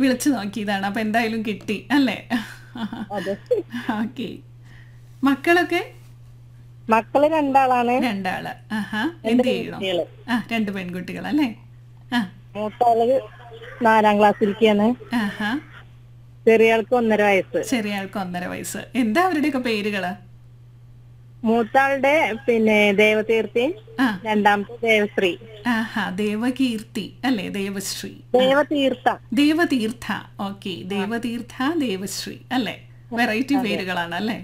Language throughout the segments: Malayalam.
വിളിച്ചു നോക്കിയതാണ് അപ്പൊ എന്തായാലും കിട്ടി അല്ലേ അതെ ഓക്കെ മക്കളൊക്കെ മക്കള് രണ്ടാളാണ് രണ്ടാള് ആഹാ എന്ത് ചെയ്യണം കുട്ടികള് ആ രണ്ട് പെൺകുട്ടികൾ അല്ലേ ആ മൂത്താള് നാലാം ക്ലാസ്സിലേക്കാണ് ആഹാ ചെറിയ ആൾക്ക് ഒന്നര വയസ്സ് ചെറിയ ആൾക്ക് ഒന്നര വയസ്സ് എന്താ അവരുടെയൊക്കെ പേരുകള് മൂത്താളുടെ പിന്നെ ദേവതീർത്തി ആ രണ്ടാമത്തെ ദേവശ്രീ ആഹാ ദേവകീർത്തി അല്ലേ ദേവശ്രീ ദേവതീർത്ഥ ദേവതീർത്ഥ ഓക്കെ ദേവതീർത്ഥ ദേവശ്രീ അല്ലേ വെറൈറ്റി പേരുകളാണ് അല്ലേ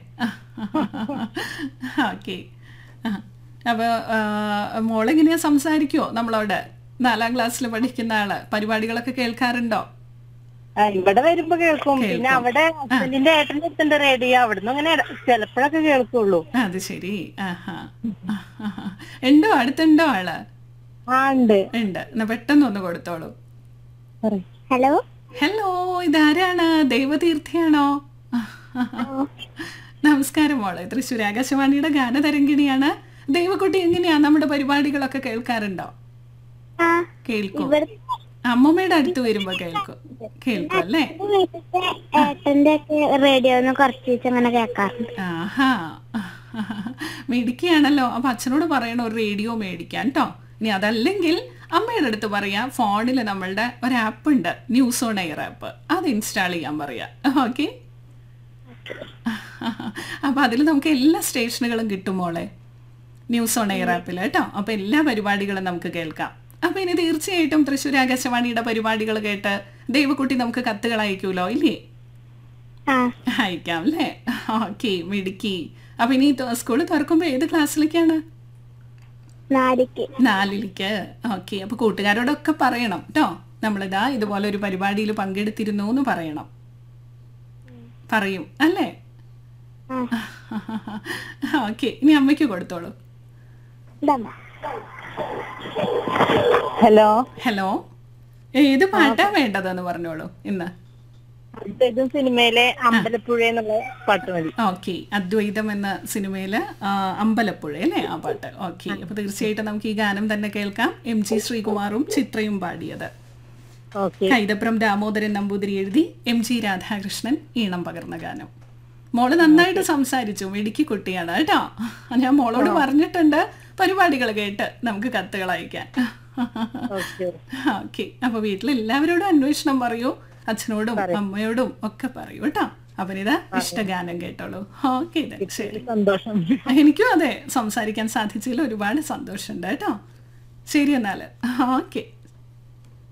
ഓക്കെ അപ്പൊ ആ, മോളെങ്ങനെയാ സംസാരിക്കുവോ നമ്മളോട് നാലാം ക്ലാസ്സിൽ പഠിക്കുന്ന ആള് പരിപാടികളൊക്കെ കേൾക്കാറുണ്ടോ ആ, ഇവിടെ വരുമ്പോ കേൾക്കും പിന്നെ അവിടെ ഹസ്ബൻഡിന്റെ ഏട്ടന്റെ അടുത്തുണ്ട് റേഡിയോ അവിടുന്ന് അങ്ങനെ ഇട- ചിലപ്പോഴൊക്കെ കേൾക്കുള്ളൂ അത് ശരി ആഹാ ആഹാ. ഉണ്ടോ അടുത്തുണ്ടോ ആള് ആ ഉണ്ട് ഉണ്ട് എന്നാ പെട്ടെന്ന് ഒന്ന് കൊടുത്തോളൂ ഹലോ ഹലോ ഇതാരാണ് ദേവതീർത്ഥയാണോ നമസ്കാരം മോളെ തൃശ്ശൂർ ആകാശവാണിയുടെ ഗാനതരംഗിണിയാണ് ദേവക്കുട്ടി എങ്ങനെയാ നമ്മുടെ പരിപാടികളൊക്കെ കേൾക്കാറുണ്ടോ കേൾക്കും അമ്മമ്മയുടെ അടുത്ത് വരുമ്പോ കേൾക്കും കേൾക്കും അല്ലേ ഏട്ടന്റെ ഒക്കെ റേഡിയോ ഒന്ന് കുറച്ച് അങ്ങനെ കേൾക്കാറുണ്ട് ആഹാ മേടിക്കുകയാണല്ലോ അപ്പൊ അച്ഛനോട് പറയണം ഒരു റേഡിയോ മേടിക്കാൻ കേട്ടോ ഇനി അതല്ലെങ്കിൽ അമ്മയുടെ അടുത്ത് പറയാ ഫോണിൽ നമ്മളുടെ ഒരു ആപ്പ് ഉണ്ട് ന്യൂസ് ഓൺ എയർ ആപ്പ് അത് ഇൻസ്റ്റാൾ ചെയ്യാൻ പറയാ ഓക്കെ അപ്പൊ അതിൽ നമുക്ക് എല്ലാ സ്റ്റേഷനുകളും കിട്ടും മോളെ ന്യൂസ് ഓൺ എയർ ആപ്പിൽ കേട്ടോ അപ്പൊ എല്ലാ പരിപാടികളും നമുക്ക് കേൾക്കാം അപ്പൊ ഇനി തീർച്ചയായിട്ടും തൃശ്ശൂർ ആകാശവാണിയുടെ പരിപാടികൾ കേട്ട് ദൈവക്കുട്ടി നമുക്ക് കത്തുകൾ അയക്കൂലോ ഇല്ലേ ആ അയക്കാം അല്ലേ ഓക്കെ മിടുക്കി അപ്പൊ ഇനി സ്കൂൾ തുറക്കുമ്പോ ഏത് ക്ലാസ്സിലേക്കാണ് നാലിക്ക് നാലിലേക്ക് ഓക്കെ അപ്പൊ കൂട്ടുകാരോടൊക്കെ പറയണം കേട്ടോ നമ്മളിതാ ഇതുപോലെ ഒരു പരിപാടിയിൽ പങ്കെടുത്തിരുന്നു എന്ന് പറയണം പറയും അല്ലേ ഓക്കെ ഇനി അമ്മയ്ക്ക് കൊടുത്തോളൂ ഇതമ്മ ഹലോ ഹലോ ഏത് പാട്ടാ വേണ്ടതെന്ന് പറഞ്ഞോളൂ ഇന്ന് ഇതും സിനിമയിലെ അമ്പലപ്പുഴ എന്നുള്ള പാട്ട് മതി ഓക്കെ അദ്വൈതം എന്ന സിനിമയില് ആ, അമ്പലപ്പുഴ അല്ലേ ആ പാട്ട് ഓക്കെ അപ്പൊ തീർച്ചയായിട്ടും നമുക്ക് ഈ ഗാനം തന്നെ കേൾക്കാം എം ജി ശ്രീകുമാറും ചിത്രയും പാടിയത് ഓക്കെ കൈതപ്രം ദാമോദരൻ നമ്പൂതിരി എഴുതി എം ജി രാധാകൃഷ്ണൻ ഈണം പകർന്ന ഗാനം മോള് നന്നായിട്ട് സംസാരിച്ചു മിടുക്കി കുട്ടിയാണ് കേട്ടോ ഞാൻ മോളോട് പറഞ്ഞിട്ടുണ്ട് പരിപാടികൾ കേട്ട് നമുക്ക് കത്തുകൾ അയക്കാൻ ഓക്കെ ഓക്കെ അപ്പൊ വീട്ടിലെല്ലാവരോടും അന്വേഷണം പറയൂ അച്ഛനോടും അമ്മയോടും ഒക്കെ പറയൂ കേട്ടോ അവനിതാ ഇഷ്ടഗാനം കേട്ടോളൂ ഓക്കെ ശരി സന്തോഷം എനിക്കും അതെ സംസാരിക്കാൻ സാധിച്ചതിൽ ഒരുപാട് സന്തോഷമുണ്ട് കേട്ടോ ശരി എന്നാല് ഓക്കെ